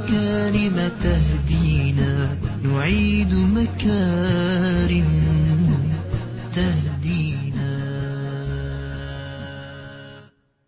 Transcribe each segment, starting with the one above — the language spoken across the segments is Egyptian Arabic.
مكارم تهدينا نعيد مكارم تهدينا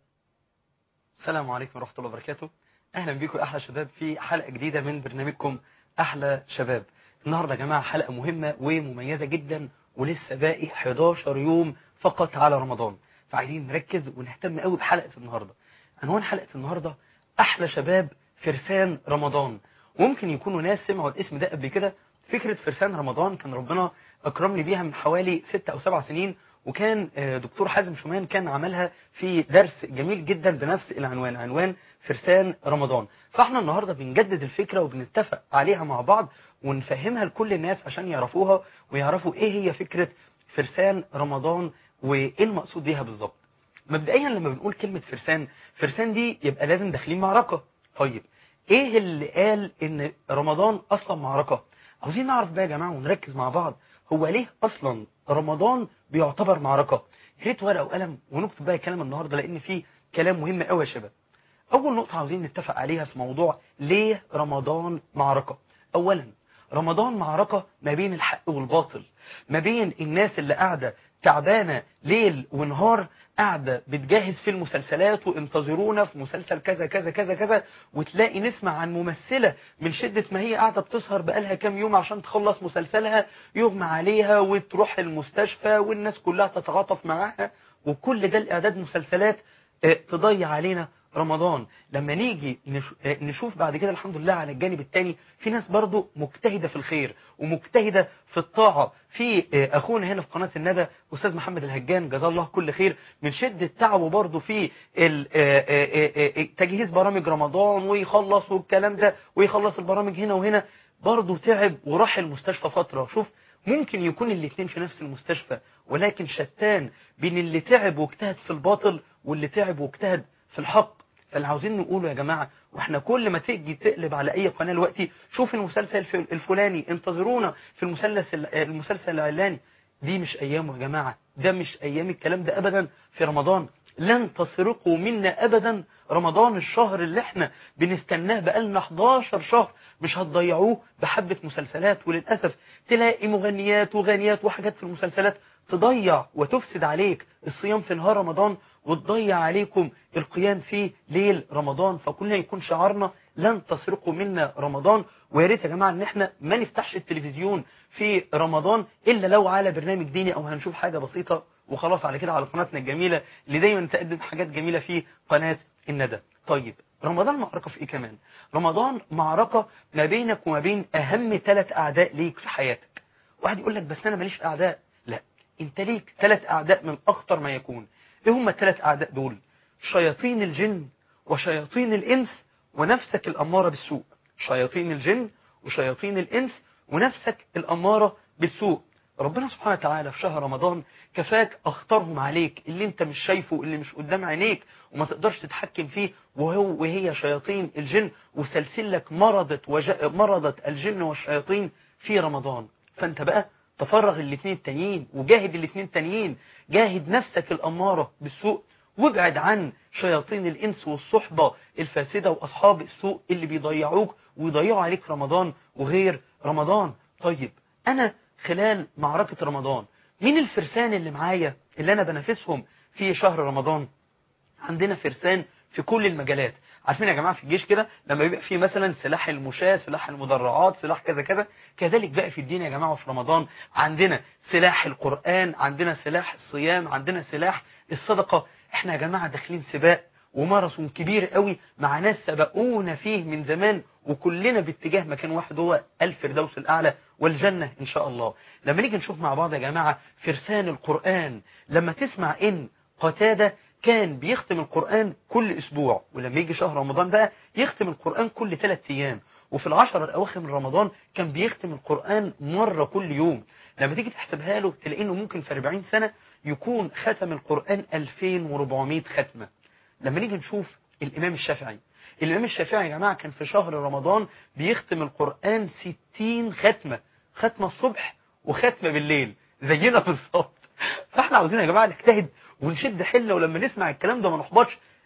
السلام عليكم ورحمة الله وبركاته أهلا بكم أحلى شباب في حلقة جديدة من برنامجكم أحلى شباب النهاردة يا جماعة حلقة مهمة ومميزة جدا ولسه باقي 11 يوم فقط على رمضان فعايزين نركز ونهتم قوي بحلقة النهاردة عنوان حلقة النهاردة أحلى شباب فرسان رمضان وممكن يكونوا ناس سمعوا الاسم ده قبل كده فكرة فرسان رمضان كان ربنا أكرمني بيها من حوالي ستة أو سبع سنين وكان آه، دكتور حازم شومان كان عملها في درس جميل جدا بنفس العنوان عنوان فرسان رمضان فاحنا النهاردة بنجدد الفكرة وبنتفق عليها مع بعض ونفهمها لكل الناس عشان يعرفوها ويعرفوا ايه هي فكرة فرسان رمضان وايه المقصود بيها بالظبط مبدئيا لما بنقول كلمة فرسان فرسان دي يبقى لازم داخلين معركة طيب ايه اللي قال ان رمضان اصلا معركة عاوزين نعرف بقى يا جماعة ونركز مع بعض هو ليه اصلا رمضان بيعتبر معركة يا ريت ورقة وقلم ونكتب بقى كلام النهاردة لان في كلام مهم قوي يا شباب اول نقطة عاوزين نتفق عليها في موضوع ليه رمضان معركة اولا رمضان معركة ما بين الحق والباطل ما بين الناس اللي قاعدة تعبانة ليل ونهار قاعدة بتجهز في المسلسلات وانتظرونا في مسلسل كذا كذا كذا كذا وتلاقي نسمع عن ممثلة من شدة ما هي قاعدة بتسهر بقالها كام يوم عشان تخلص مسلسلها يغمى عليها وتروح المستشفى والناس كلها تتعاطف معاها وكل ده الإعداد مسلسلات آه، تضيع علينا رمضان لما نيجي نش- آه، نشوف بعد كده الحمد لله على الجانب التاني في ناس برضو مجتهدة في الخير ومجتهدة في الطاعة في آه، أخونا هنا في قناة الندى أستاذ محمد الهجان جزاه الله كل خير من شدة تعبه برضو في ال- آه، آه، آه، آه، تجهيز برامج رمضان ويخلص والكلام ده ويخلص البرامج هنا وهنا برضو تعب وراح المستشفى فترة شوف ممكن يكون الاتنين في نفس المستشفى ولكن شتان بين اللي تعب واجتهد في الباطل واللي تعب واجتهد في الحق فاللي عاوزين نقوله يا جماعة واحنا كل ما تيجي تقلب على اي قناة دلوقتي شوف المسلسل الف- الفلاني انتظرونا في المسلسل المسلسل العلاني دي مش ايامه يا جماعة ده مش ايام الكلام ده ابدا في رمضان لن تسرقوا منا ابدا رمضان الشهر اللي احنا بنستناه بقالنا 11 شهر مش هتضيعوه بحبة مسلسلات وللأسف تلاقي مغنيات وغنيات وحاجات في المسلسلات تضيع وتفسد عليك الصيام في نهار رمضان وتضيع عليكم القيام في ليل رمضان فكلنا يكون شعارنا لن تسرقوا منا رمضان ويا ريت يا جماعه ان احنا ما نفتحش التلفزيون في رمضان الا لو على برنامج ديني او هنشوف حاجه بسيطه وخلاص على كده على قناتنا الجميله اللي دايما تقدم حاجات جميله في قناه الندى طيب رمضان معركه في ايه كمان رمضان معركه ما بينك وما بين اهم ثلاث اعداء ليك في حياتك واحد يقول لك بس انا ماليش اعداء لا انت ليك ثلاث اعداء من اخطر ما يكون ايه هم الثلاث اعداء دول شياطين الجن وشياطين الانس ونفسك الاماره بالسوء شياطين الجن وشياطين الانس ونفسك الاماره بالسوء ربنا سبحانه وتعالى في شهر رمضان كفاك اخطرهم عليك اللي انت مش شايفه اللي مش قدام عينيك وما تقدرش تتحكم فيه وهو وهي شياطين الجن وسلسلك مرضت وج... مرضت الجن والشياطين في رمضان فانت بقى تفرغ الاثنين التانيين وجاهد الاثنين التانيين جاهد نفسك الاماره بالسوء وابعد عن شياطين الانس والصحبه الفاسده واصحاب السوء اللي بيضيعوك ويضيعوا عليك رمضان وغير رمضان طيب انا خلال معركة رمضان مين الفرسان اللي معايا اللي أنا بنافسهم في شهر رمضان عندنا فرسان في كل المجالات عارفين يا جماعة في الجيش كده لما بيبقى فيه مثلا سلاح المشاة سلاح المدرعات سلاح كذا كذا كذلك بقى في الدين يا جماعة في رمضان عندنا سلاح القرآن عندنا سلاح الصيام عندنا سلاح الصدقة احنا يا جماعة داخلين سباق وماراثون كبير قوي مع ناس سبقونا فيه من زمان وكلنا باتجاه مكان واحد هو الفردوس الأعلى والجنة إن شاء الله لما نيجي نشوف مع بعض يا جماعة فرسان القرآن لما تسمع إن قتادة كان بيختم القرآن كل أسبوع ولما يجي شهر رمضان بقى يختم القرآن كل ثلاثة أيام وفي العشر الأواخر من رمضان كان بيختم القرآن مرة كل يوم لما تيجي تحسبها له تلاقي إنه ممكن في 40 سنة يكون ختم القرآن 2400 ختمة لما نيجي نشوف الإمام الشافعي الإمام الشافعي يا جماعة كان في شهر رمضان بيختم القرآن 60 ختمة ختمة الصبح وختمة بالليل زينا بالظبط فاحنا عاوزين يا جماعة نجتهد ونشد حلة ولما نسمع الكلام ده ما نحبطش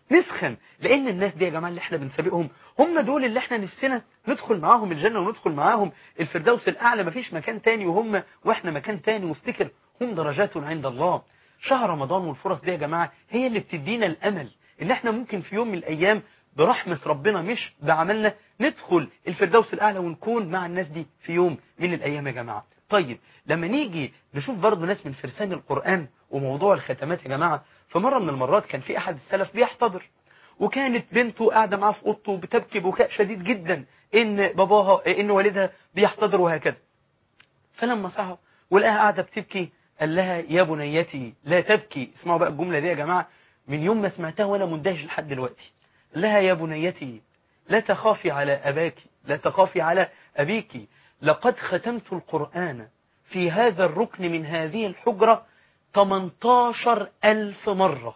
نسخن لان الناس دي يا جماعه اللي احنا بنسابقهم هم دول اللي احنا نفسنا ندخل معاهم الجنه وندخل معاهم الفردوس الاعلى مفيش مكان تاني وهم واحنا مكان تاني وافتكر هم درجات عند الله شهر رمضان والفرص دي يا جماعه هي اللي بتدينا الامل ان احنا ممكن في يوم من الايام برحمة ربنا مش بعملنا ندخل الفردوس الأعلى ونكون مع الناس دي في يوم من الأيام يا جماعة طيب لما نيجي نشوف برضه ناس من فرسان القرآن وموضوع الختمات يا جماعة فمرة من المرات كان في أحد السلف بيحتضر وكانت بنته قاعدة معاه في أوضته بتبكي بكاء شديد جدا إن باباها إن والدها بيحتضر وهكذا فلما صحى ولقاها قاعدة بتبكي قال لها يا بنيتي لا تبكي اسمعوا بقى الجملة دي يا جماعة من يوم ما سمعتها وأنا مندهش لحد دلوقتي لها يا بنيتي لا تخافي على أباك لا تخافي على أبيك لقد ختمت القرآن في هذا الركن من هذه الحجرة 18 ألف مرة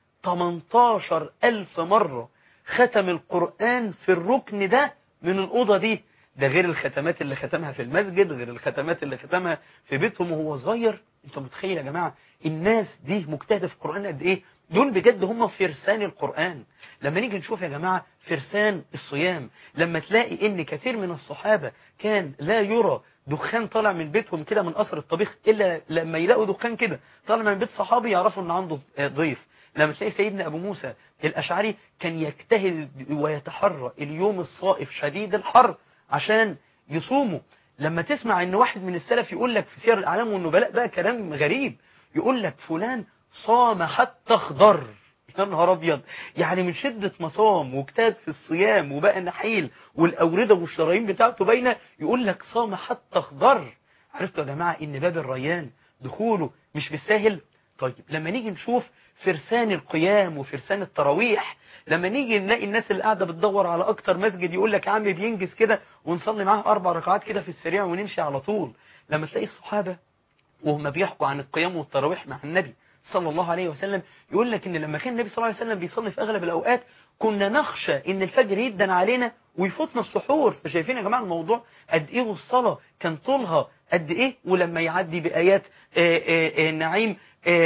18 ألف مرة ختم القرآن في الركن ده من الأوضة دي ده غير الختمات اللي ختمها في المسجد غير الختمات اللي ختمها في بيتهم وهو صغير انت متخيل يا جماعة الناس دي مجتهدة في القرآن قد ايه دول بجد هم فرسان القرآن لما نيجي نشوف يا جماعة فرسان الصيام لما تلاقي ان كثير من الصحابة كان لا يرى دخان طالع من بيتهم كده من قصر الطبيخ الا لما يلاقوا دخان كده طالع من بيت صحابي يعرفوا ان عنده ضيف لما تلاقي سيدنا ابو موسى الاشعري كان يجتهد ويتحرى اليوم الصائف شديد الحر عشان يصوموا لما تسمع ان واحد من السلف يقول لك في سير الاعلام والنبلاء بقى كلام غريب يقول لك فلان صام حتى اخضر يا نهار ابيض يعني من شدة ما صام واجتهد في الصيام وبقى نحيل والاوردة والشرايين بتاعته باينه يقول لك صام حتى اخضر عرفتوا يا جماعة ان باب الريان دخوله مش بالساهل طيب لما نيجي نشوف فرسان القيام وفرسان التراويح لما نيجي نلاقي الناس اللي قاعده بتدور على اكتر مسجد يقول لك يا عم بينجز كده ونصلي معاه اربع ركعات كده في السريع ونمشي على طول لما تلاقي الصحابه وهم بيحكوا عن القيام والتراويح مع النبي صلى الله عليه وسلم يقول لك ان لما كان النبي صلى الله عليه وسلم بيصلي في اغلب الاوقات كنا نخشى ان الفجر يدن علينا ويفوتنا السحور فشايفين يا جماعه الموضوع قد ايه والصلاه كان طولها قد ايه ولما يعدي بايات آآ آآ نعيم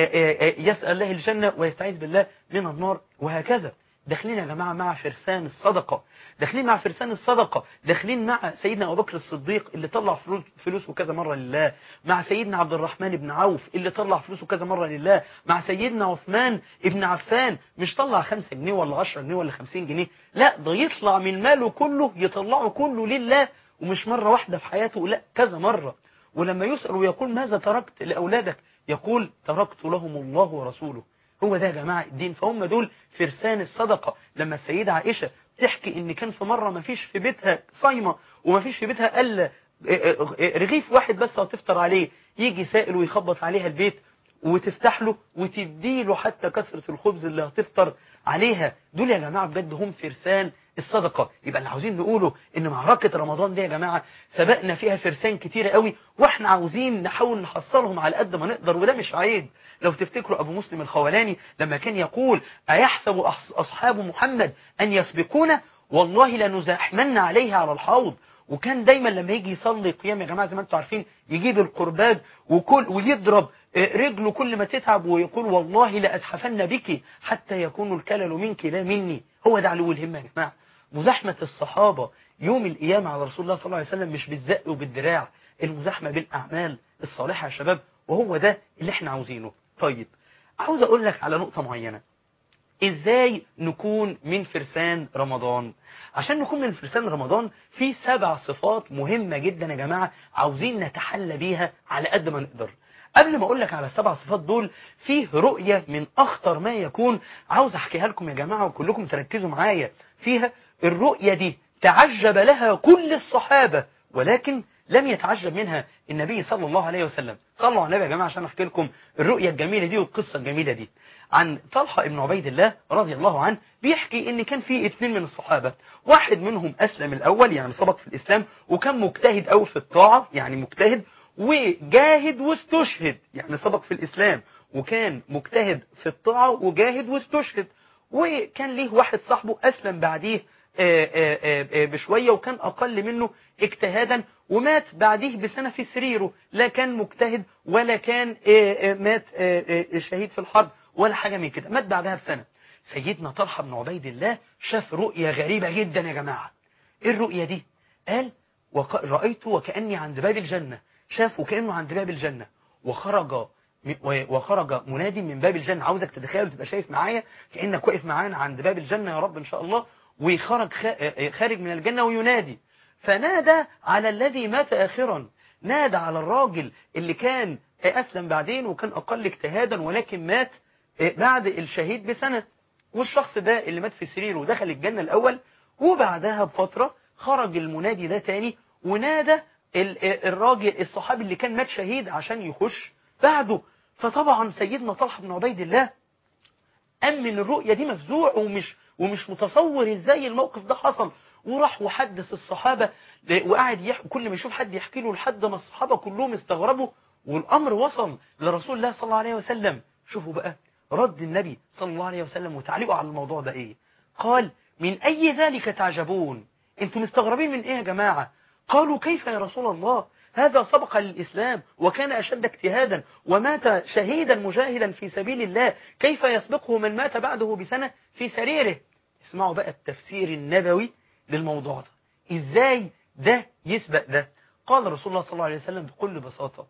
آآ يسال الله الجنه ويستعيذ بالله من النار وهكذا داخلين يا جماعه مع فرسان الصدقه داخلين مع فرسان الصدقه داخلين مع سيدنا ابو بكر الصديق اللي طلع فلوسه كذا مره لله مع سيدنا عبد الرحمن بن عوف اللي طلع فلوسه كذا مره لله مع سيدنا عثمان ابن عفان مش طلع 5 جنيه ولا 10 جنيه ولا 50 جنيه لا ده يطلع من ماله كله يطلعه كله لله ومش مره واحده في حياته لا كذا مره ولما يسأل ويقول ماذا تركت لأولادك يقول تركت لهم الله ورسوله هو ده يا جماعة الدين فهم دول فرسان الصدقة لما السيدة عائشة تحكي ان كان في مرة ما فيش في بيتها صايمة وما فيش في بيتها الا رغيف واحد بس هتفطر عليه يجي سائل ويخبط عليها البيت وتفتح له وتدي له حتى كثرة الخبز اللي هتفطر عليها دول يا جماعة بجد هم فرسان الصدقة يبقى اللي عاوزين نقوله ان معركة رمضان دي يا جماعة سبقنا فيها فرسان كتيرة قوي واحنا عاوزين نحاول نحصلهم على قد ما نقدر وده مش عيب لو تفتكروا ابو مسلم الخولاني لما كان يقول ايحسب اصحاب محمد ان يسبقونا والله لنزاحمن عليها على الحوض وكان دايما لما يجي يصلي قيام يا جماعة زي ما انتم عارفين يجيب القرباج وكل ويضرب رجله كل ما تتعب ويقول والله لأزحفن بك حتى يكون الكلل منك لا مني هو ده علو الهمة يا جماعة مزاحمة الصحابة يوم القيامة على رسول الله صلى الله عليه وسلم مش بالزق وبالدراع المزاحمة بالأعمال الصالحة يا شباب وهو ده اللي احنا عاوزينه طيب عاوز اقول لك على نقطة معينة ازاي نكون من فرسان رمضان عشان نكون من فرسان رمضان في سبع صفات مهمة جدا يا جماعة عاوزين نتحلى بيها على قد ما نقدر قبل ما اقول لك على السبع صفات دول فيه رؤية من اخطر ما يكون عاوز احكيها لكم يا جماعة وكلكم تركزوا معايا فيها الرؤية دي تعجب لها كل الصحابة ولكن لم يتعجب منها النبي صلى الله عليه وسلم صلوا على النبي يا جماعة عشان احكي لكم الرؤية الجميلة دي والقصة الجميلة دي عن طلحة ابن عبيد الله رضي الله عنه بيحكي ان كان في اثنين من الصحابة واحد منهم اسلم الاول يعني سبق في الاسلام وكان مجتهد قوي في الطاعة يعني مجتهد وجاهد واستشهد يعني سبق في الاسلام وكان مجتهد في الطاعة وجاهد واستشهد وكان ليه واحد صاحبه اسلم بعديه بشوية وكان أقل منه اجتهادا ومات بعديه بسنة في سريره لا كان مجتهد ولا كان مات شهيد في الحرب ولا حاجة من كده مات بعدها بسنة سيدنا طلحة بن عبيد الله شاف رؤية غريبة جدا يا جماعة ايه الرؤية دي قال وق- رأيت وكأني عند باب الجنة شاف وكأنه عند باب الجنة وخرج م- و- وخرج منادي من باب الجنة عاوزك تتخيل تبقى شايف معايا كأنك واقف معانا عند باب الجنة يا رب إن شاء الله وخرج خا- خارج من الجنة وينادي فنادى على الذي مات آخرا نادى على الراجل اللي كان أسلم بعدين وكان أقل اجتهادا ولكن مات بعد الشهيد بسنة والشخص ده اللي مات في سريره ودخل الجنة الأول وبعدها بفترة خرج المنادي ده تاني ونادى ال- الراجل الصحابي اللي كان مات شهيد عشان يخش بعده فطبعا سيدنا طلحة بن عبيد الله قام من الرؤية دي مفزوع ومش ومش متصور ازاي الموقف ده حصل وراح وحدث الصحابة وقعد يحكي كل ما يشوف حد يحكي له لحد ما الصحابة كلهم استغربوا والأمر وصل لرسول الله صلى الله عليه وسلم شوفوا بقى رد النبي صلى الله عليه وسلم وتعليقه على الموضوع ده ايه قال من أي ذلك تعجبون انتم مستغربين من ايه يا جماعة قالوا كيف يا رسول الله هذا سبق للإسلام وكان أشد اجتهادا ومات شهيدا مجاهدا في سبيل الله كيف يسبقه من مات بعده بسنة في سريره اسمعوا بقى التفسير النبوي للموضوع ده ازاي ده يسبق ده قال رسول الله صلى الله عليه وسلم بكل بساطة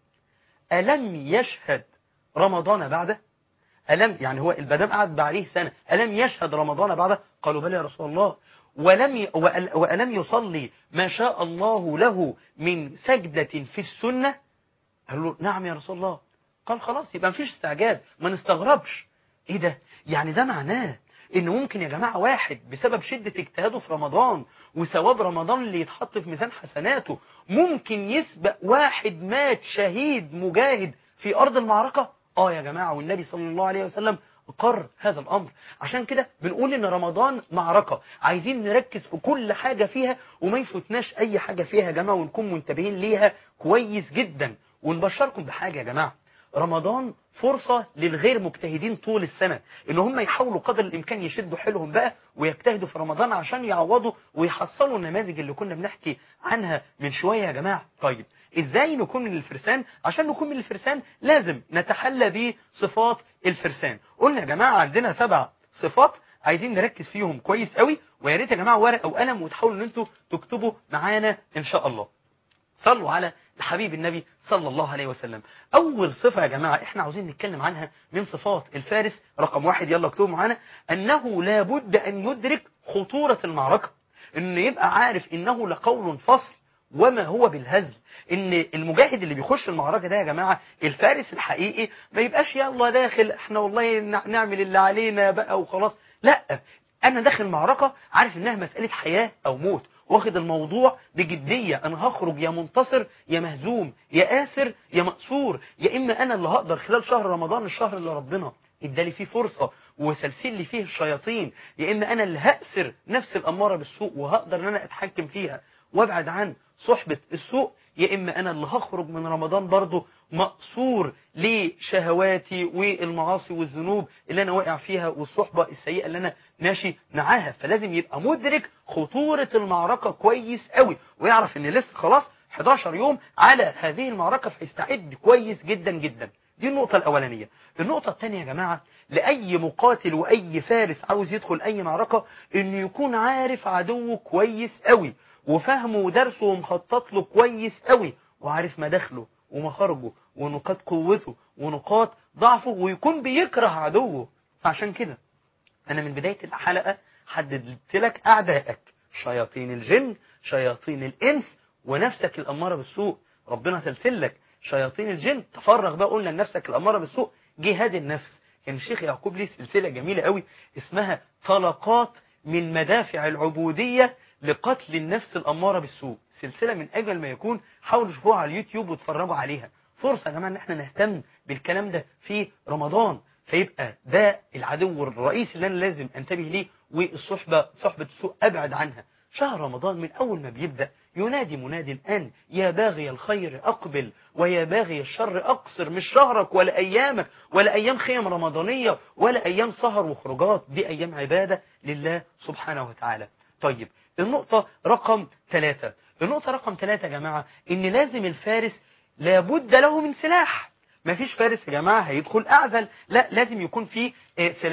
ألم يشهد رمضان بعده ألم يعني هو البدام قعد بعديه سنة ألم يشهد رمضان بعده قالوا بلى يا رسول الله ولم ي... وأل- وألم يصلي ما شاء الله له من سجدة في السنة قالوا له نعم يا رسول الله قال خلاص يبقى مفيش استعجاب ما نستغربش ايه ده يعني ده معناه ان ممكن يا جماعة واحد بسبب شدة اجتهاده في رمضان وثواب رمضان اللي يتحط في ميزان حسناته ممكن يسبق واحد مات شهيد مجاهد في ارض المعركة اه يا جماعة والنبي صلى الله عليه وسلم قر هذا الامر عشان كده بنقول ان رمضان معركة عايزين نركز في كل حاجة فيها وما يفوتناش اي حاجة فيها يا جماعة ونكون منتبهين ليها كويس جدا ونبشركم بحاجة يا جماعة رمضان فرصة للغير مجتهدين طول السنة ان هم يحاولوا قدر الامكان يشدوا حيلهم بقى ويجتهدوا في رمضان عشان يعوضوا ويحصلوا النماذج اللي كنا بنحكي عنها من شوية يا جماعة طيب ازاي نكون من الفرسان عشان نكون من الفرسان لازم نتحلى بصفات الفرسان قلنا يا جماعة عندنا سبع صفات عايزين نركز فيهم كويس قوي ويا ريت يا جماعة ورقة وقلم وتحاولوا ان انتوا تكتبوا معانا ان شاء الله صلوا على حبيب النبي صلى الله عليه وسلم أول صفة يا جماعة إحنا عاوزين نتكلم عنها من صفات الفارس رقم واحد يلا اكتبوا معانا أنه لابد أن يدرك خطورة المعركة أن يبقى عارف إنه لقول فصل وما هو بالهزل ان المجاهد اللي بيخش المعركه ده يا جماعه الفارس الحقيقي ما يبقاش يلا داخل احنا والله نع- نعمل اللي علينا بقى وخلاص لا انا داخل معركه عارف انها مساله حياه او موت واخد الموضوع بجديه انا هخرج يا منتصر يا مهزوم يا اسر يا مأسور يا اما انا اللي هقدر خلال شهر رمضان الشهر اللي ربنا ادالي فيه فرصه وسلسل لي فيه الشياطين يا اما انا اللي هأسر نفس الاماره بالسوء وهقدر ان انا اتحكم فيها وابعد عن صحبة السوء يا إما أنا اللي هخرج من رمضان برضه مقصور لشهواتي والمعاصي والذنوب اللي أنا واقع فيها والصحبة السيئة اللي أنا ماشي معاها فلازم يبقى مدرك خطورة المعركة كويس قوي ويعرف إن لسه خلاص 11 يوم على هذه المعركة فيستعد كويس جدا جدا دي النقطة الأولانية النقطة الثانية يا جماعة لأي مقاتل وأي فارس عاوز يدخل أي معركة إنه يكون عارف عدوه كويس قوي وفهمه ودرسه ومخطط له كويس قوي وعارف مداخله ومخارجه ونقاط قوته ونقاط ضعفه ويكون بيكره عدوه عشان كده أنا من بداية الحلقة حددت لك أعدائك شياطين الجن شياطين الإنس ونفسك الأمارة بالسوء ربنا سلسل لك شياطين الجن تفرغ بقى قلنا لنفسك الأمارة بالسوء جهاد النفس كان الشيخ يعقوب ليه سلسلة جميلة قوي اسمها طلقات من مدافع العبودية لقتل النفس الأمارة بالسوء سلسلة من أجل ما يكون حاولوا شوفوها على اليوتيوب واتفرجوا عليها فرصة يا جماعة ان احنا نهتم بالكلام ده في رمضان فيبقى ده العدو الرئيسي اللي انا لازم انتبه ليه والصحبة صحبة السوء ابعد عنها شهر رمضان من اول ما بيبدأ ينادي مناد ان يا باغي الخير اقبل ويا باغي الشر اقصر مش شهرك ولا ايامك ولا ايام خيم رمضانية ولا ايام سهر وخروجات دي ايام عبادة لله سبحانه وتعالى طيب النقطة رقم ثلاثة النقطة رقم ثلاثة يا جماعة ان لازم الفارس لابد له من سلاح ما فيش فارس يا جماعة هيدخل أعزل لا لازم يكون في آه، سلاح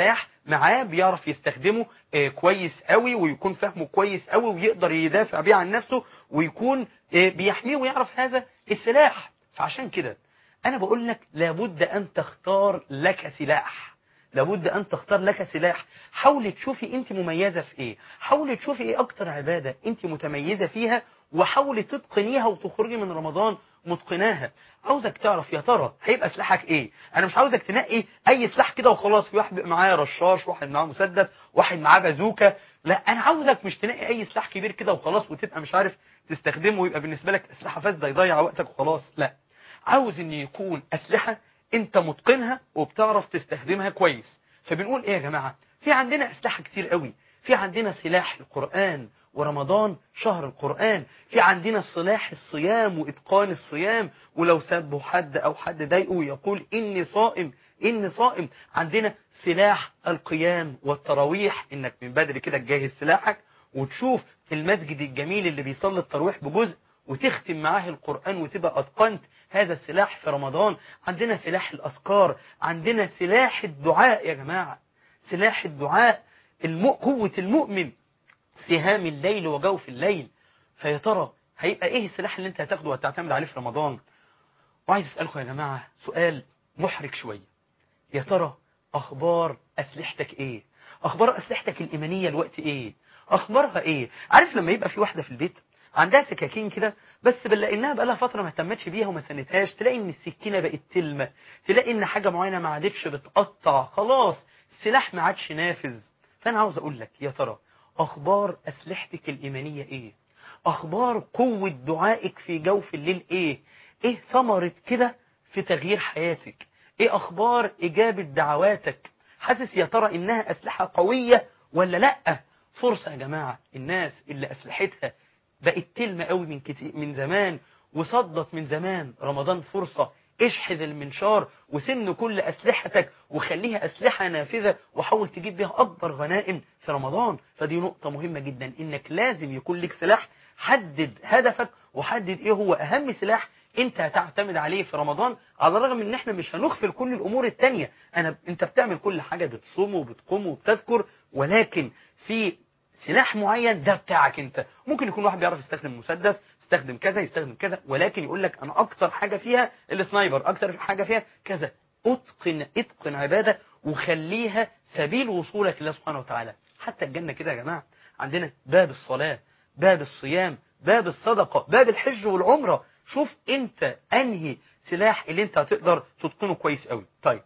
معاه بيعرف يستخدمه آه، كويس قوي ويكون فاهمه كويس قوي ويقدر يدافع بيه عن نفسه ويكون آه، بيحميه ويعرف هذا السلاح فعشان كده انا بقول لك لابد ان تختار لك سلاح لابد ان تختار لك سلاح حاولي تشوفي انت مميزه في ايه حاولي تشوفي ايه اكتر عباده انت متميزه فيها وحاولي تتقنيها وتخرجي من رمضان متقناها عاوزك تعرف يا ترى هيبقى سلاحك ايه انا مش عاوزك تنقي اي سلاح كده وخلاص في واحد بيبقى معاه رشاش واحد معاه مسدس واحد معاه بازوكا لا انا عاوزك مش تنقي اي سلاح كبير كده وخلاص وتبقى مش عارف تستخدمه ويبقى بالنسبه لك اسلحه فاسده يضيع وقتك وخلاص لا عاوز ان يكون اسلحه انت متقنها وبتعرف تستخدمها كويس فبنقول ايه يا جماعه في عندنا اسلحه كتير قوي في عندنا سلاح القران ورمضان شهر القرآن في عندنا سلاح الصيام وإتقان الصيام ولو سبوا حد أو حد ضايقه يقول إني صائم إني صائم عندنا سلاح القيام والتراويح إنك من بدري كده تجهز سلاحك وتشوف المسجد الجميل اللي بيصلي التراويح بجزء وتختم معاه القرآن وتبقى أتقنت هذا السلاح في رمضان عندنا سلاح الأذكار عندنا سلاح الدعاء يا جماعة سلاح الدعاء الم... قوة المؤمن سهام الليل وجوف الليل فيا ترى هيبقى ايه السلاح اللي انت هتاخده وهتعتمد عليه في رمضان وعايز اسالكم يا جماعه سؤال محرج شويه يا ترى اخبار اسلحتك ايه اخبار اسلحتك الايمانيه الوقت ايه اخبارها ايه عارف لما يبقى في واحده في البيت عندها سكاكين كده بس بنلاقي انها بقى لها فتره ما اهتمتش بيها وما سنتهاش تلاقي ان السكينه بقت تلمه تلاقي ان حاجه معينه ما عادتش بتقطع خلاص السلاح ما عادش نافذ فانا عاوز اقول لك يا ترى اخبار اسلحتك الايمانيه ايه اخبار قوه دعائك في جوف الليل ايه ايه ثمره كده في تغيير حياتك ايه اخبار اجابه دعواتك حاسس يا ترى انها اسلحه قويه ولا لا فرصه يا جماعه الناس اللي اسلحتها بقت تلمة قوي من كتير من زمان وصدت من زمان رمضان فرصة اشحذ المنشار وسن كل أسلحتك وخليها أسلحة نافذة وحاول تجيب بيها أكبر غنائم في رمضان فدي نقطة مهمة جدا إنك لازم يكون لك سلاح حدد هدفك وحدد إيه هو أهم سلاح انت هتعتمد عليه في رمضان على الرغم ان احنا مش هنغفل كل الامور التانية انا انت بتعمل كل حاجة بتصوم وبتقوم وبتذكر ولكن في سلاح معين ده بتاعك انت ممكن يكون واحد بيعرف يستخدم مسدس يستخدم كذا يستخدم كذا ولكن يقول لك انا اكتر حاجه فيها السنايبر اكتر حاجه فيها كذا اتقن اتقن عباده وخليها سبيل وصولك لله سبحانه وتعالى حتى الجنه كده يا جماعه عندنا باب الصلاه باب الصيام باب الصدقه باب الحج والعمره شوف انت انهي سلاح اللي انت هتقدر تتقنه كويس قوي طيب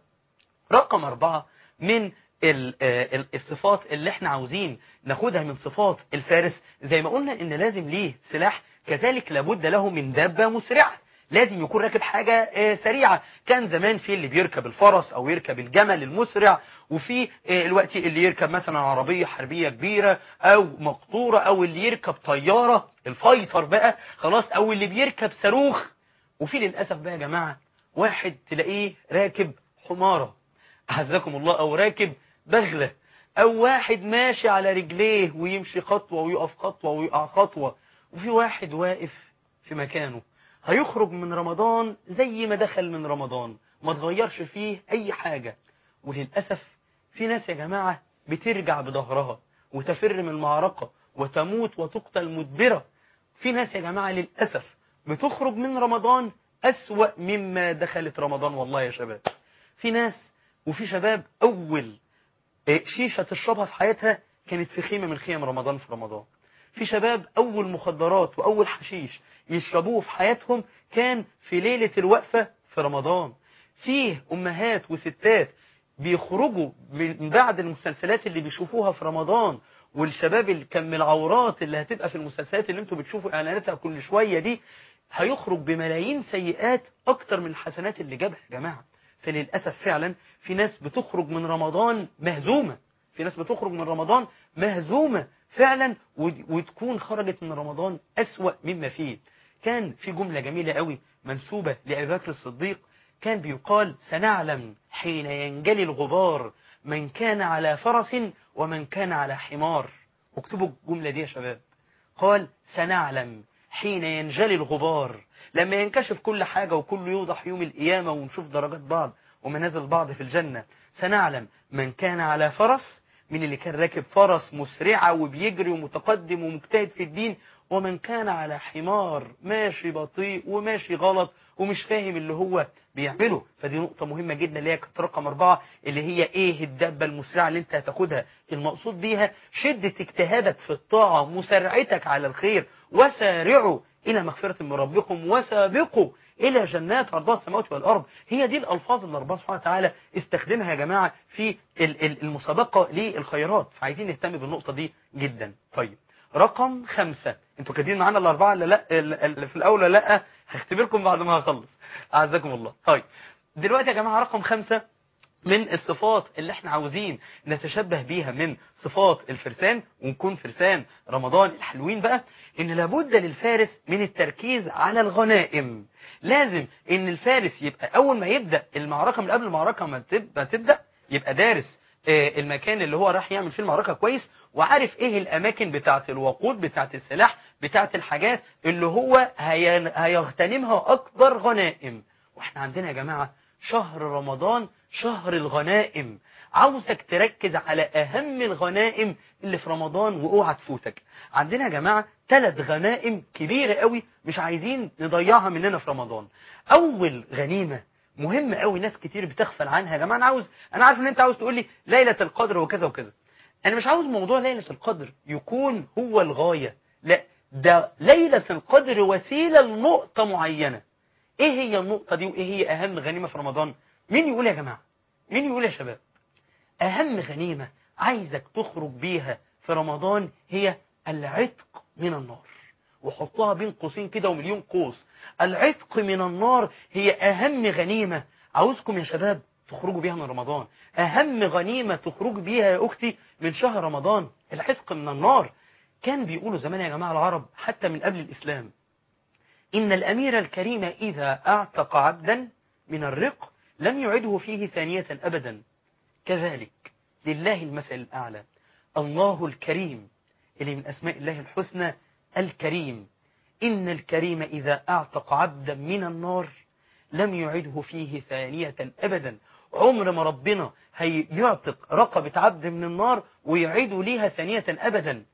رقم أربعة من ال- آه، ال- الصفات اللي احنا عاوزين ناخدها من صفات الفارس زي ما قلنا ان لازم ليه سلاح كذلك لابد له من دابة مسرعة لازم يكون راكب حاجة آه، سريعة كان زمان في اللي بيركب الفرس او يركب الجمل المسرع وفي آه، الوقت اللي يركب مثلا عربية حربية كبيرة او مقطورة او اللي يركب طيارة الفايتر بقى خلاص او اللي بيركب صاروخ وفي للأسف بقى يا جماعة واحد تلاقيه راكب حمارة أعزكم الله أو راكب بغلة أو واحد ماشي على رجليه ويمشي خطوة ويقف خطوة ويقع خطوة وفي واحد واقف في مكانه هيخرج من رمضان زي ما دخل من رمضان ما تغيرش فيه أي حاجة وللأسف في ناس يا جماعة بترجع بظهرها وتفر من المعركة وتموت وتقتل مدبرة في ناس يا جماعة للأسف بتخرج من رمضان أسوأ مما دخلت رمضان والله يا شباب في ناس وفي شباب أول إيه، شيشة تشربها في حياتها كانت في خيمة من خيم رمضان في رمضان في شباب أول مخدرات وأول حشيش يشربوه في حياتهم كان في ليلة الوقفة في رمضان فيه أمهات وستات بيخرجوا من بعد المسلسلات اللي بيشوفوها في رمضان والشباب اللي كان من العورات اللي هتبقى في المسلسلات اللي انتوا بتشوفوا اعلاناتها كل شوية دي هيخرج بملايين سيئات اكتر من الحسنات اللي جابها يا جماعة فللأسف فعلا في ناس بتخرج من رمضان مهزومة في ناس بتخرج من رمضان مهزومة فعلا ود- وتكون خرجت من رمضان أسوأ مما فيه كان في جملة جميلة قوي منسوبة لأبي بكر الصديق كان بيقال سنعلم حين ينجلي الغبار من كان على فرس ومن كان على حمار اكتبوا الجملة دي يا شباب قال سنعلم حين ينجلي الغبار لما ينكشف كل حاجة وكله يوضح يوم القيامة ونشوف درجات بعض ومنازل البعض في الجنة سنعلم من كان على فرس من اللي كان راكب فرس مسرعة وبيجري ومتقدم ومجتهد في الدين ومن كان على حمار ماشي بطيء وماشي غلط ومش فاهم اللي هو بيعمله فدي نقطة مهمة جدا اللي هي كانت رقم أربعة اللي هي إيه الدبة المسرعة اللي أنت هتاخدها المقصود بيها شدة اجتهادك في الطاعة مسارعتك على الخير وسارعوا إلى مغفرة من ربكم وسابقوا إلى جنات عرضها السماوات والأرض هي دي الألفاظ اللي ربنا سبحانه وتعالى استخدمها يا جماعة في ال- ال- المسابقة للخيرات فعايزين نهتم بالنقطة دي جدا طيب رقم خمسة انتوا كاتبين معانا الأربعة اللي لا اللي في الأول ولا لا هختبركم بعد ما هخلص أعزكم الله طيب دلوقتي يا جماعة رقم خمسة من الصفات اللي احنا عاوزين نتشبه بيها من صفات الفرسان ونكون فرسان رمضان الحلوين بقى ان لابد للفارس من التركيز على الغنائم لازم ان الفارس يبقى اول ما يبدأ المعركة من قبل المعركة ما تب- ما تبدأ يبقى دارس آه، المكان اللي هو راح يعمل فيه المعركة كويس وعارف ايه الاماكن بتاعه الوقود بتاعه السلاح بتاعه الحاجات اللي هو هي- هيغتنمها اكبر غنائم واحنا عندنا يا جماعة شهر رمضان شهر الغنائم عاوزك تركز على اهم الغنائم اللي في رمضان واوعى تفوتك عندنا يا جماعة ثلاث غنائم كبيرة قوي مش عايزين نضيعها مننا في رمضان اول غنيمة مهم قوي ناس كتير بتغفل عنها يا جماعة انا عاوز انا عارف ان انت عاوز تقول لي ليلة القدر وكذا وكذا انا مش عاوز موضوع ليلة القدر يكون هو الغاية لا ده ليلة القدر وسيلة لنقطة معينة ايه هي النقطة دي وايه هي اهم غنيمة في رمضان مين يقول يا جماعة مين يقول يا شباب اهم غنيمة عايزك تخرج بيها في رمضان هي العتق من النار وحطها بين قوسين كده ومليون قوس العتق من النار هي اهم غنيمة عاوزكم يا شباب تخرجوا بيها من رمضان اهم غنيمة تخرج بيها يا اختي من شهر رمضان العتق من النار كان بيقولوا زمان يا جماعة العرب حتى من قبل الاسلام إن الأمير الكريم إذا أعتق عبدا من الرق لم يعده فيه ثانية أبدا كذلك لله المثل الأعلى الله الكريم اللي من أسماء الله الحسنى الكريم إن الكريم إذا أعتق عبدا من النار لم يعده فيه ثانية أبدا عمر ما ربنا هيعتق رقبة عبد من النار ويعيده ليها ثانية أبدا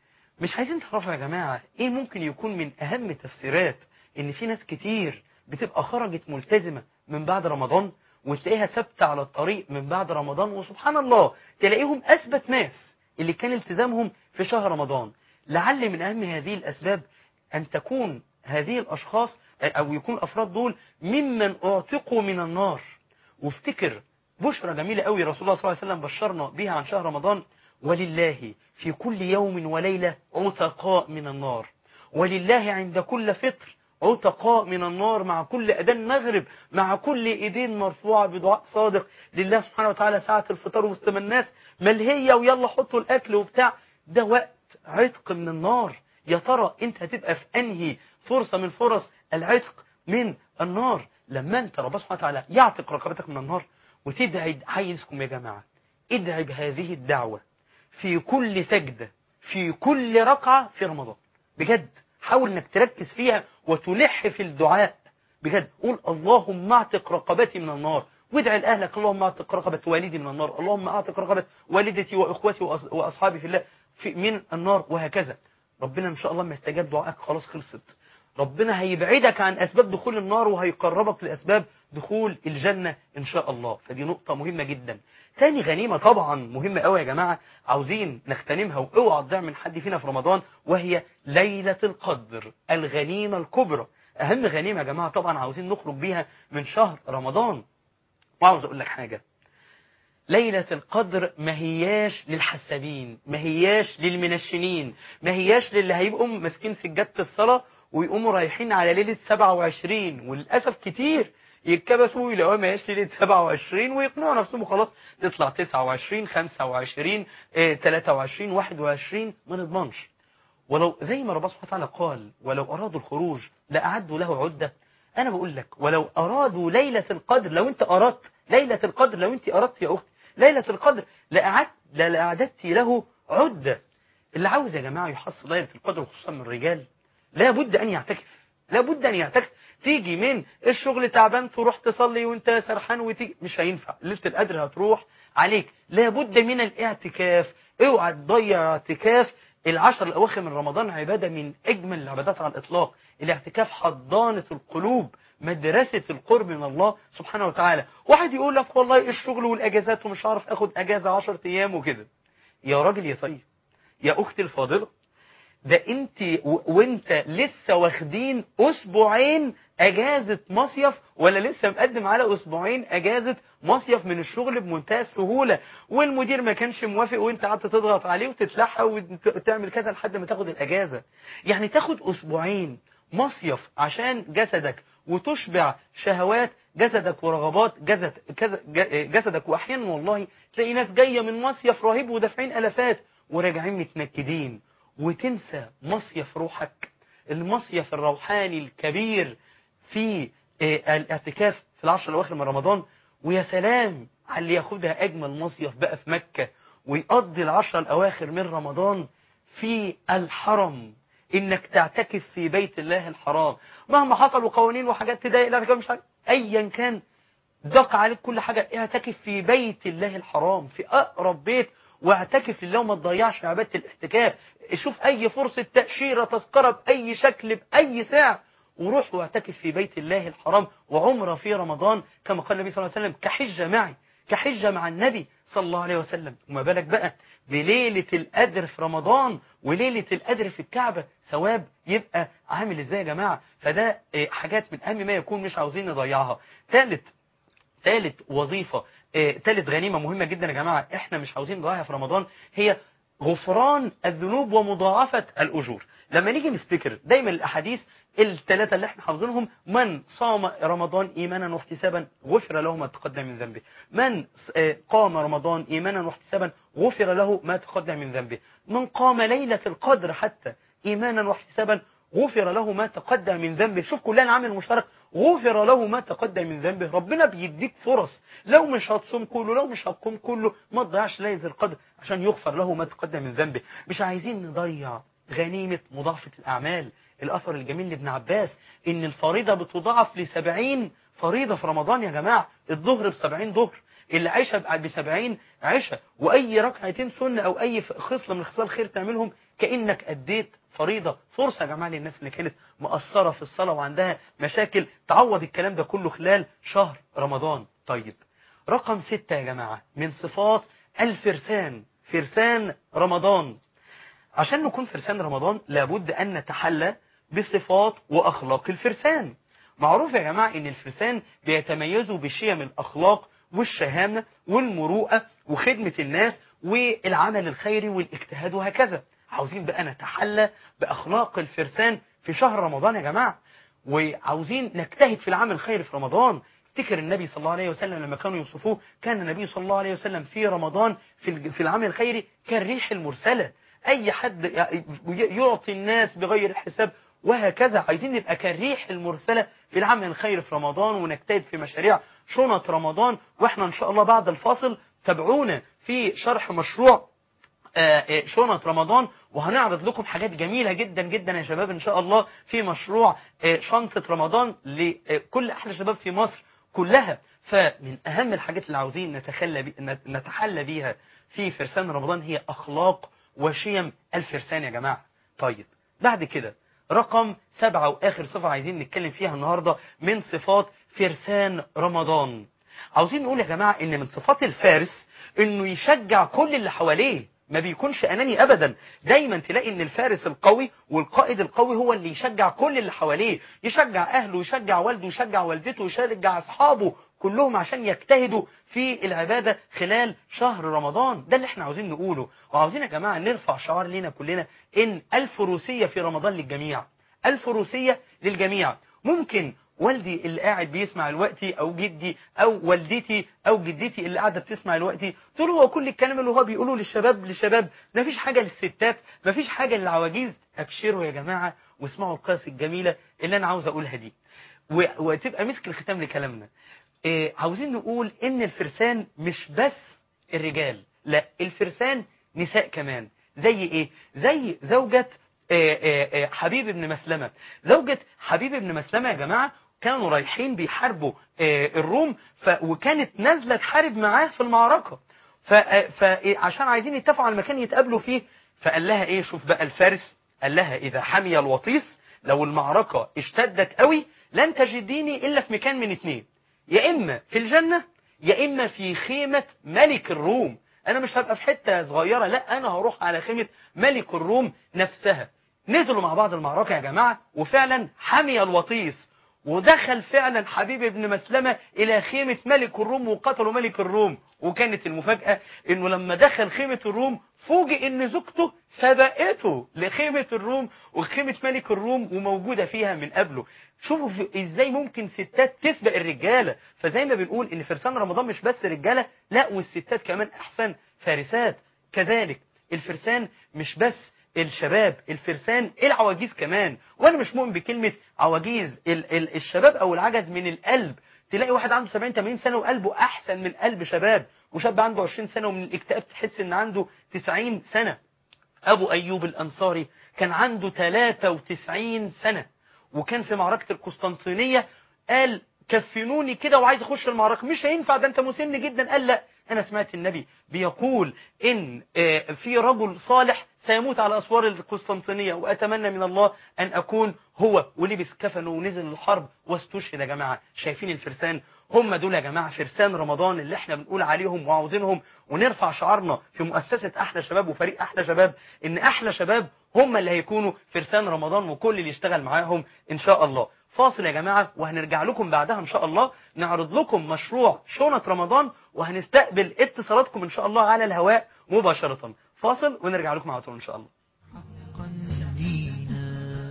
مش عايزين تعرفوا يا جماعة ايه ممكن يكون من اهم تفسيرات ان في ناس كتير بتبقى خرجت ملتزمة من بعد رمضان وتلاقيها ثابتة على الطريق من بعد رمضان وسبحان الله تلاقيهم اثبت ناس اللي كان التزامهم في شهر رمضان لعل من اهم هذه الاسباب ان تكون هذه الاشخاص او يكون الافراد دول ممن اعتقوا من النار وافتكر بشرى جميلة قوي رسول الله صلى الله عليه وسلم بشرنا بها عن شهر رمضان ولله في كل يوم وليلة عتقاء من النار ولله عند كل فطر عتقاء من النار مع كل أذان مغرب مع كل إيدين مرفوعة بدعاء صادق لله سبحانه وتعالى ساعة الفطار وسط ما الناس ملهية ويلا حطوا الأكل وبتاع ده وقت عتق من النار يا ترى انت هتبقى في أنهي فرصة من فرص العتق من النار لما انت ربنا سبحانه وتعالى يعتق رقبتك من النار وتدعي عايزكم يا جماعة ادعي بهذه الدعوة في كل سجدة في كل ركعة في رمضان بجد حاول انك تركز فيها وتلح في الدعاء بجد قول اللهم اعتق رقبتي من النار وادعي لأهلك اللهم اعتق رقبة والدي من النار اللهم اعتق رقبة والدتي وإخوتي وأص- وأصحابي في الله في من النار وهكذا ربنا إن شاء الله ما يستجاب دعائك خلاص خلصت ربنا هيبعدك عن أسباب دخول النار وهيقربك لأسباب دخول الجنة إن شاء الله فدي نقطة مهمة جدا تاني غنيمة طبعا مهمة قوي يا جماعة عاوزين نغتنمها واوعى تضيع من حد فينا في رمضان وهي ليلة القدر الغنيمة الكبرى أهم غنيمة يا جماعة طبعا عاوزين نخرج بيها من شهر رمضان وعاوز أقول لك حاجة ليلة القدر ما هياش للحسابين ما هياش للمنشنين ما هياش للي هيبقوا ماسكين سجادة الصلاة ويقوموا رايحين على ليلة 27 وللأسف كتير يتكبسوا يلاقوها ما هياش ليلة 27 ويقنعوا نفسهم خلاص تطلع 29 25 آه، 23 21 ما نضمنش ولو زي ما ربنا سبحانه وتعالى قال ولو أرادوا الخروج لأعدوا له عدة أنا بقول لك ولو أرادوا ليلة القدر لو أنت أردت ليلة القدر لو أنت أردت يا أختي ليلة القدر لأعدت لأعددت له عدة اللي عاوز يا جماعة يحصل ليلة القدر خصوصا من الرجال لا بد أن يعتكف لابد ان يعتكف تيجي من الشغل تعبان تروح تصلي وانت سرحان وتيجي مش هينفع ليله القدر هتروح عليك لابد من الاعتكاف اوعى تضيع اعتكاف العشر الاواخر من رمضان عباده من اجمل العبادات على الاطلاق الاعتكاف حضانه القلوب مدرسة القرب من الله سبحانه وتعالى واحد يقول لك والله الشغل والاجازات ومش عارف اخد اجازة 10 ايام وكده يا راجل يا طيب يا اختي الفاضلة ده انت و- وانت لسه واخدين اسبوعين اجازة مصيف ولا لسه مقدم على اسبوعين اجازة مصيف من الشغل بمنتهى السهولة والمدير ما كانش موافق وانت قعدت تضغط عليه وتتلحى وتعمل كذا لحد ما تاخد الاجازة يعني تاخد اسبوعين مصيف عشان جسدك وتشبع شهوات جسدك ورغبات جسد كذا- ج- جسدك واحيانا والله تلاقي ناس جايه من مصيف رهيب ودافعين الافات وراجعين متنكدين وتنسى مصيف روحك المصيف الروحاني الكبير في آه، الاعتكاف في العشر الاواخر من رمضان ويا سلام على اللي ياخدها اجمل مصيف بقى في مكه ويقضي العشر الاواخر من رمضان في الحرم انك تعتكف في بيت الله الحرام مهما حصلوا قوانين وحاجات تضايق الاعتكاف مش عارف ايا كان ضاق عليك كل حاجه اعتكف في بيت الله الحرام في اقرب بيت واعتكف لله وما تضيعش عباده الاعتكاف شوف اي فرصه تاشيره تذكره باي شكل باي سعر وروح واعتكف في بيت الله الحرام وعمره في رمضان كما قال النبي صلى الله عليه وسلم كحجه معي كحجه مع النبي صلى الله عليه وسلم وما بالك بقى بليله القدر في رمضان وليله القدر في الكعبه ثواب يبقى عامل ازاي يا جماعه فده إيه، حاجات من اهم ما يكون مش عاوزين نضيعها ثالث ثالث وظيفة آه، ثالث غنيمة مهمة جدا يا جماعة احنا مش عاوزين نضيعها في رمضان هي غفران الذنوب ومضاعفة الأجور لما نيجي نفتكر دايما الأحاديث الثلاثة اللي احنا حافظينهم من صام رمضان إيمانا واحتسابا غفر له ما تقدم من ذنبه من آه، قام رمضان إيمانا واحتسابا غفر له ما تقدم من ذنبه من قام ليلة القدر حتى إيمانا واحتسابا غفر له ما تقدم من ذنبه شوف كلنا عامل مشترك غفر له ما تقدم من ذنبه ربنا بيديك فرص لو مش هتصوم كله لو مش هتقوم كله ما تضيعش ليلة القدر عشان يغفر له ما تقدم من ذنبه مش عايزين نضيع غنيمة مضاعفة الأعمال الأثر الجميل لابن عباس إن الفريضة بتضاعف لسبعين فريضة في رمضان يا جماعة الظهر بسبعين ظهر اللي عايشة بسبعين عشاء وأي ركعتين سنة أو أي خصلة من خصال خير تعملهم كأنك أديت فريضة فرصة يا جماعة للناس اللي كانت مقصرة في الصلاة وعندها مشاكل تعوض الكلام ده كله خلال شهر رمضان طيب رقم ستة يا جماعة من صفات الفرسان فرسان رمضان عشان نكون فرسان رمضان لابد أن نتحلى بصفات وأخلاق الفرسان معروف يا جماعة ان الفرسان بيتميزوا بشيم الأخلاق والشهامة والمروءة وخدمة الناس والعمل الخيري والاجتهاد وهكذا عاوزين بقى نتحلى بأخلاق الفرسان في شهر رمضان يا جماعة وعاوزين نجتهد في العمل الخيري في رمضان افتكر النبي صلى الله عليه وسلم لما كانوا يوصفوه كان النبي صلى الله عليه وسلم في رمضان في الج- في العمل الخيري كالريح المرسلة أي حد ي- يعطي الناس بغير حساب وهكذا عايزين نبقى كالريح المرسلة في العمل الخيري في رمضان ونجتهد في مشاريع شنط رمضان واحنا ان شاء الله بعد الفاصل تابعونا في شرح مشروع آه، آه، شنط رمضان وهنعرض لكم حاجات جميلة جدا جدا يا شباب ان شاء الله في مشروع آه، شنطة رمضان لكل احلى شباب في مصر كلها فمن اهم الحاجات اللي عاوزين نتخلى بي نت- نتحلى بيها في فرسان رمضان هي اخلاق وشيم الفرسان يا جماعة طيب بعد كده رقم سبعة واخر صفة عايزين نتكلم فيها النهاردة من صفات فرسان رمضان عاوزين نقول يا جماعة ان من صفات الفارس انه يشجع كل اللي حواليه ما بيكونش اناني ابدا دايما تلاقي ان الفارس القوي والقائد القوي هو اللي يشجع كل اللي حواليه يشجع اهله يشجع والده يشجع والدته يشجع اصحابه كلهم عشان يجتهدوا في العبادة خلال شهر رمضان ده اللي احنا عاوزين نقوله وعاوزين يا جماعة نرفع شعار لينا كلنا ان الفروسية في رمضان للجميع الفروسية للجميع ممكن والدي اللي قاعد بيسمع دلوقتي او جدي او والدتي او جدتي اللي قاعده بتسمع دلوقتي تقول هو كل الكلام اللي هو بيقوله للشباب للشباب مفيش حاجه للستات مفيش حاجه للعواجيز ابشروا يا جماعه واسمعوا القصص الجميله اللي انا عاوز اقولها دي و- وتبقى مسك الختام لكلامنا إيه عاوزين نقول ان الفرسان مش بس الرجال لا الفرسان نساء كمان زي ايه زي زوجة آه، آه، آه، حبيب بن مسلمة زوجة حبيب بن مسلمة يا جماعة كانوا رايحين بيحاربوا آه، الروم ف... وكانت نازلة تحارب معاه في المعركة فعشان عايزين يتفقوا على مكان يتقابلوا فيه فقال لها ايه شوف بقى الفارس قال لها اذا حمي الوطيس لو المعركة اشتدت قوي لن تجديني الا في مكان من اتنين يا اما في الجنة يا اما في خيمة ملك الروم انا مش هبقى في حتة صغيرة لا انا هروح على خيمة ملك الروم نفسها نزلوا مع بعض المعركة يا جماعة وفعلا حمي الوطيس ودخل فعلا حبيب بن مسلمة إلى خيمة ملك الروم وقتلوا ملك الروم وكانت المفاجأة إنه لما دخل خيمة الروم فوجئ إن زوجته سبقته لخيمة الروم وخيمة ملك الروم وموجودة فيها من قبله شوفوا في- ازاي ممكن ستات تسبق الرجالة فزي ما بنقول ان فرسان رمضان مش بس رجالة لا والستات كمان احسن فارسات كذلك الفرسان مش بس الشباب الفرسان العواجيز كمان وانا مش مؤمن بكلمة عواجيز ال ال الشباب او العجز من القلب تلاقي واحد عنده 70 80 سنة وقلبه احسن من قلب شباب وشاب عنده 20 سنة ومن الاكتئاب تحس ان عنده 90 سنة ابو ايوب الانصاري كان عنده 93 سنة وكان في معركة القسطنطينية قال كفنوني كده وعايز اخش المعركة مش هينفع ده انت مسن جدا قال لا انا سمعت النبي بيقول ان آه، في رجل صالح سيموت على اسوار القسطنطينية واتمنى من الله ان اكون هو ولبس كفنه ونزل الحرب واستشهد يا جماعة شايفين الفرسان هم دول يا جماعة فرسان رمضان اللي احنا بنقول عليهم وعاوزينهم ونرفع شعارنا في مؤسسة احلى شباب وفريق احلى شباب ان احلى شباب هم اللي هيكونوا فرسان رمضان وكل اللي يشتغل معاهم ان شاء الله فاصل يا جماعة وهنرجع لكم بعدها ان شاء الله نعرض لكم مشروع شنط رمضان وهنستقبل اتصالاتكم ان شاء الله على الهواء مباشرة فاصل ونرجع لكم على طول ان شاء الله حقا دينا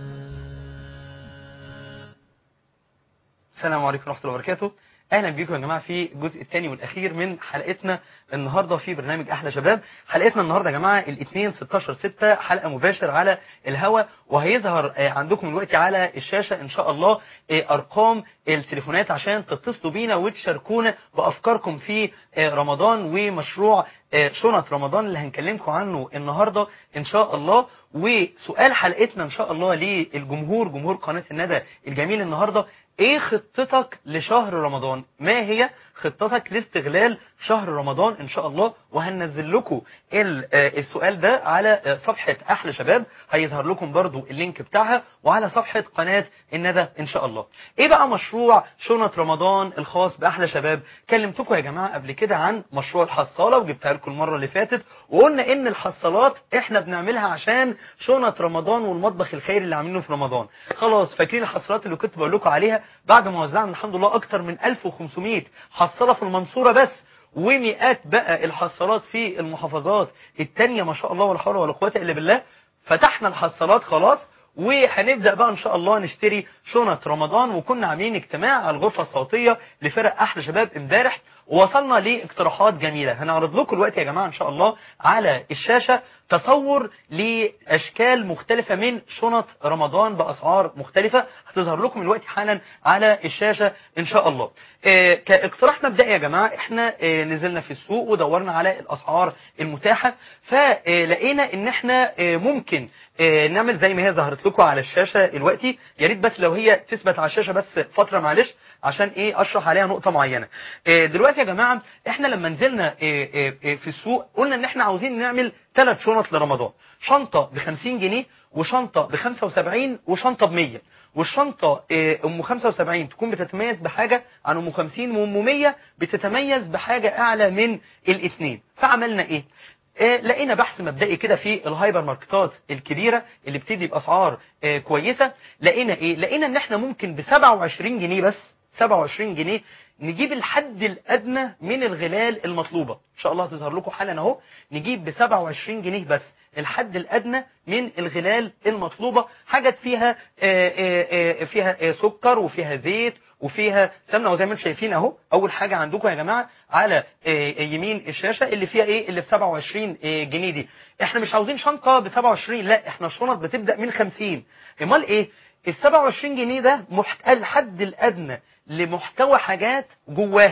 السلام عليكم ورحمة الله وبركاته اهلا بيكم يا جماعه في الجزء الثاني والاخير من حلقتنا النهارده في برنامج احلى شباب حلقتنا النهارده يا جماعه الاثنين 16 6 حلقه مباشر على الهوا وهيظهر آه، عندكم دلوقتي على الشاشه ان شاء الله آه، ارقام التليفونات عشان تتصلوا بينا وتشاركونا بافكاركم في آه، رمضان ومشروع آه، شنط رمضان اللي هنكلمكم عنه النهارده ان شاء الله وسؤال حلقتنا ان شاء الله للجمهور جمهور قناه الندى الجميل النهارده ايه خطتك لشهر رمضان ما هي خطتك لاستغلال شهر رمضان ان شاء الله وهننزل لكم ال- آه، السؤال ده على آه، صفحة احلى شباب هيظهر لكم برضو اللينك بتاعها وعلى صفحة قناة الندى ان شاء الله ايه بقى مشروع شنط رمضان الخاص باحلى شباب كلمتكم يا جماعة قبل كده عن مشروع الحصالة وجبتها لكم المرة اللي فاتت وقلنا ان الحصالات احنا بنعملها عشان شنط رمضان والمطبخ الخيري اللي عاملينه في رمضان خلاص فاكرين الحصالات اللي كنت بقول لكم عليها بعد ما وزعنا الحمد لله اكتر من 1500 حصالة في المنصورة بس ومئات بقى الحصالات في المحافظات التانية ما شاء الله ولا حول ولا قوة الا بالله فتحنا الحصالات خلاص وهنبدأ بقى ان شاء الله نشتري شنط رمضان وكنا عاملين اجتماع على الغرفة الصوتية لفرق احلى شباب امبارح ووصلنا لاقتراحات جميلة هنعرض لكم دلوقتي يا جماعة ان شاء الله على الشاشة تصور لاشكال مختلفة من شنط رمضان باسعار مختلفة هتظهر لكم دلوقتي حالا على الشاشة ان شاء الله آه، كاقتراح مبدئي يا جماعة احنا آه، نزلنا في السوق ودورنا على الاسعار المتاحة فلقينا ان احنا آه، ممكن آه، نعمل زي ما هي ظهرت لكم على الشاشة دلوقتي يا ريت بس لو هي تثبت على الشاشة بس فترة معلش عشان ايه اشرح عليها نقطة معينة آه، دلوقتي يا جماعة احنا لما نزلنا آه، آه، آه، في السوق قلنا ان احنا عاوزين نعمل ثلاث شنط لرمضان شنطة ب 50 جنيه وشنطة ب 75 وشنطة ب 100 والشنطة آه، ام 75 تكون بتتميز بحاجة عن ام 50 وام 100 بتتميز بحاجة اعلى من الاثنين فعملنا ايه آه، لقينا بحث مبدئي كده في الهايبر ماركتات الكبيرة اللي بتدي بأسعار آه، كويسة لقينا ايه لقينا ان احنا ممكن ب 27 جنيه بس 27 جنيه نجيب الحد الادنى من الغلال المطلوبة ان شاء الله هتظهر لكم حالا اهو نجيب ب 27 جنيه بس الحد الادنى من الغلال المطلوبة حاجات فيها آه، آه، آه، فيها آه، سكر وفيها زيت وفيها سمنه وزي ما انتم شايفين اهو اول حاجه عندكم يا جماعه على آه، يمين الشاشه اللي فيها ايه اللي ب 27 آه، جنيه دي احنا مش عاوزين شنطه ب 27 لا احنا الشنط بتبدا من 50 امال ايه ال 27 جنيه ده محت... الحد الادنى لمحتوى حاجات جواها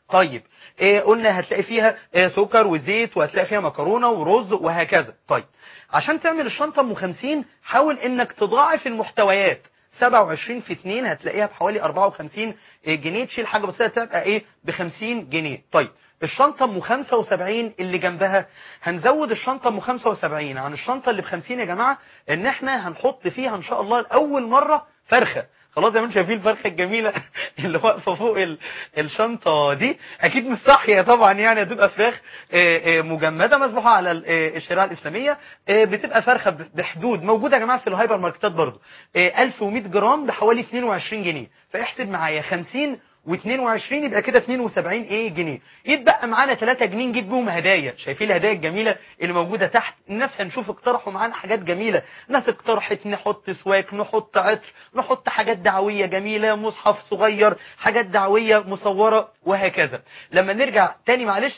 طيب إيه قلنا هتلاقي فيها إيه سكر وزيت وهتلاقي فيها مكرونه ورز وهكذا طيب عشان تعمل الشنطه ام 50 حاول انك تضاعف المحتويات 27 في 2 هتلاقيها بحوالي 54 جنيه تشيل حاجه بسيطه تبقى ايه ب 50 جنيه طيب الشنطه ام 75 اللي جنبها هنزود الشنطه ام 75 عن الشنطه اللي ب 50 يا جماعه ان احنا هنحط فيها ان شاء الله لاول مره فرخه خلاص زي ما انتم شايفين الفرخه الجميله اللي واقفه فوق ال- الشنطه دي اكيد مش صاحيه طبعا يعني هتبقى فراخ آه، آه، مجمده مسبوحه على ال- آه، الشريعه الاسلاميه آه، بتبقى فرخه ب- بحدود موجوده يا جماعه في الهايبر ماركتات برضو آه، 1100 جرام بحوالي 22 جنيه فاحسب معايا 50 و22 يبقى كده 72 ايه جنيه يتبقى معانا 3 جنيه نجيب بيهم هدايا شايفين الهدايا الجميله اللي موجوده تحت الناس هنشوف اقترحوا معانا حاجات جميله ناس اقترحت نحط سواك نحط عطر نحط حاجات دعويه جميله مصحف صغير حاجات دعويه مصوره وهكذا لما نرجع تاني معلش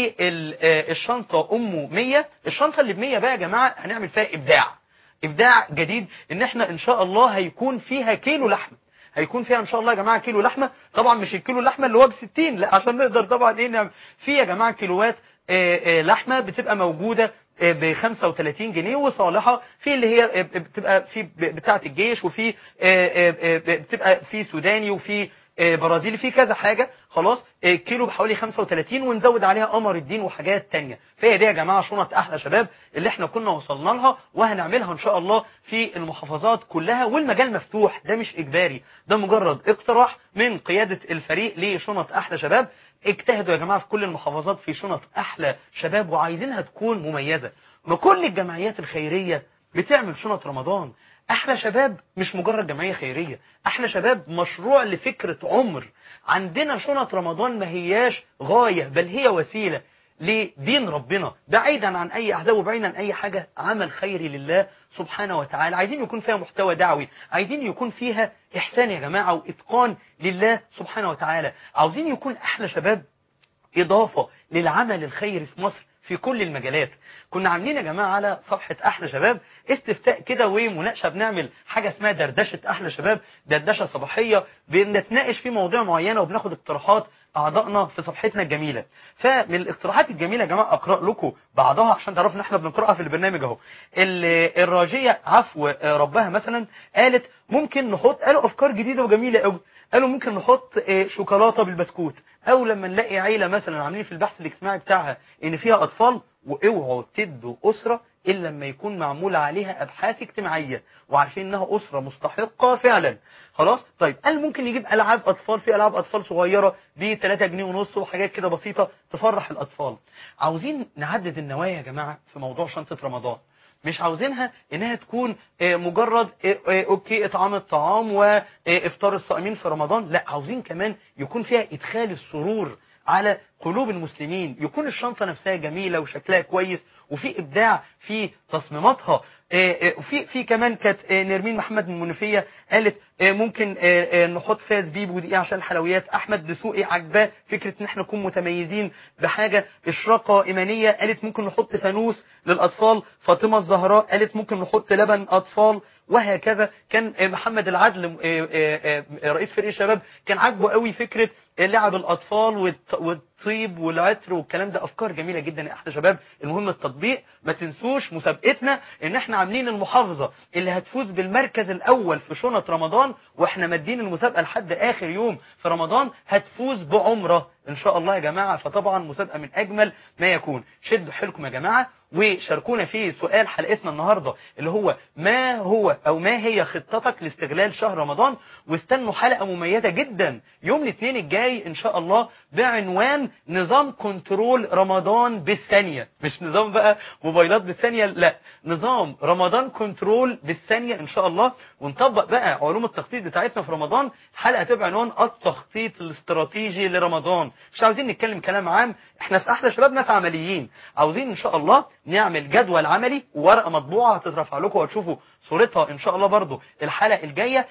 للشنطه ام 100 الشنطه اللي ب 100 بقى يا جماعه هنعمل فيها ابداع ابداع جديد ان احنا ان شاء الله هيكون فيها كيلو لحمه هيكون فيها ان شاء الله يا جماعه كيلو لحمه طبعا مش الكيلو اللحمه اللي هو ب 60 لا عشان نقدر طبعا ايه نعمل في يا جماعه كيلوات آه، آه، لحمه بتبقى موجوده ب 35 جنيه وصالحه في اللي هي آه، بتبقى في ب- بتاعه الجيش وفي آه، آه، آه، بتبقى في سوداني وفي آه، برازيلي في كذا حاجه خلاص آه، كيلو بحوالي 35 ونزود عليها قمر الدين وحاجات تانية فهي دي يا جماعه شنط احلى شباب اللي احنا كنا وصلنا لها وهنعملها ان شاء الله في المحافظات كلها والمجال مفتوح ده مش اجباري ده مجرد اقتراح من قياده الفريق لشنط احلى شباب اجتهدوا يا جماعه في كل المحافظات في شنط احلى شباب وعايزينها تكون مميزه ما كل الجمعيات الخيريه بتعمل شنط رمضان احلى شباب مش مجرد جمعيه خيريه احلى شباب مشروع لفكره عمر عندنا شنط رمضان ما هياش غايه بل هي وسيله لدين ربنا بعيدا عن اي احزاب وبعيدا عن اي حاجه عمل خيري لله سبحانه وتعالى عايزين يكون فيها محتوى دعوي عايزين يكون فيها احسان يا جماعه واتقان لله سبحانه وتعالى عاوزين يكون احلى شباب إضافة للعمل الخيري في مصر في كل المجالات كنا عاملين يا جماعة على صفحة أحلى شباب استفتاء كده ومناقشة بنعمل حاجة اسمها دردشة أحلى شباب دردشة صباحية بنتناقش في مواضيع معينة وبناخد اقتراحات أعضائنا في صفحتنا الجميلة فمن الاقتراحات الجميلة يا جماعة أقرأ لكم بعضها عشان تعرفوا إن احنا بنقرأها في البرنامج أهو ال- الراجية عفو ربها مثلا قالت ممكن نحط قالوا أفكار جديدة وجميلة قوي قالوا ممكن نحط آه، شوكولاته بالبسكوت او لما نلاقي عيله مثلا عاملين في البحث الاجتماعي بتاعها ان فيها اطفال واوعوا تدوا اسره الا لما يكون معمول عليها ابحاث اجتماعيه وعارفين انها اسره مستحقه فعلا خلاص طيب قال ممكن نجيب العاب اطفال في العاب اطفال صغيره ب 3 جنيه ونص وحاجات كده بسيطه تفرح الاطفال عاوزين نعدد النوايا يا جماعه في موضوع شنطه رمضان مش عاوزينها انها تكون آه، مجرد آه، آه، اوكي اطعام الطعام وافطار الصائمين في رمضان لا عاوزين كمان يكون فيها ادخال السرور على قلوب المسلمين يكون الشنطة نفسها جميلة وشكلها كويس وفي إبداع في تصميماتها آه، آه، وفي في كمان كانت آه، نرمين محمد من المنوفية قالت آه، ممكن آه، آه، نحط فيها زبيب ودقيق عشان الحلويات أحمد دسوقي عجباه فكرة إن احنا نكون متميزين بحاجة إشراقة إيمانية قالت ممكن نحط فانوس للأطفال فاطمة الزهراء قالت ممكن نحط لبن أطفال وهكذا كان آه، محمد العدل آه، آه، آه، رئيس فريق الشباب كان عاجبه قوي فكرة لعب الأطفال والت- والطيب والعطر والكلام ده أفكار جميلة جدا يا أحلى شباب المهم التطبيق ما تنسوش مسابقتنا إن احنا عاملين المحافظة اللي هتفوز بالمركز الأول في شنط رمضان واحنا مادين المسابقة لحد آخر يوم في رمضان هتفوز بعمرة إن شاء الله يا جماعة فطبعا مسابقة من أجمل ما يكون شدوا حيلكم يا جماعة وشاركونا في سؤال حلقتنا النهاردة اللي هو ما هو أو ما هي خطتك لاستغلال شهر رمضان واستنوا حلقة مميزة جدا يوم الاثنين الجاي إن شاء الله بعنوان نظام كنترول رمضان بالثانية مش نظام بقى موبايلات بالثانية لا نظام رمضان كنترول بالثانية إن شاء الله ونطبق بقى علوم التخطيط بتاعتنا في رمضان حلقة تبقى عنوان التخطيط الاستراتيجي لرمضان مش عاوزين نتكلم كلام عام احنا في احلى شباب ناس عمليين عاوزين ان شاء الله نعمل جدول عملي وورقه مطبوعه هتترفع لكم وهتشوفوا صورتها ان شاء الله برضو الحلقه الجايه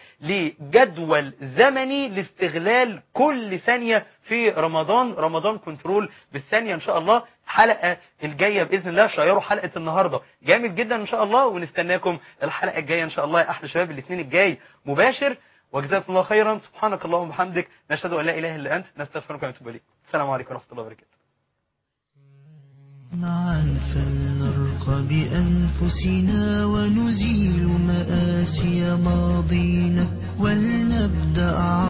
لجدول زمني لاستغلال كل ثانيه في رمضان رمضان كنترول بالثانيه ان شاء الله الحلقه الجايه باذن الله شيروا حلقه النهارده جامد جدا ان شاء الله ونستناكم الحلقه الجايه ان شاء الله يا احلى شباب الاثنين الجاي مباشر وجزاكم الله خيرا سبحانك اللهم وبحمدك نشهد ان لا اله الا انت نستغفرك ونتوب اليك السلام عليكم ورحمه الله وبركاته معا فلنرقى بأنفسنا ونزيل مآسي ماضينا ولنبدأ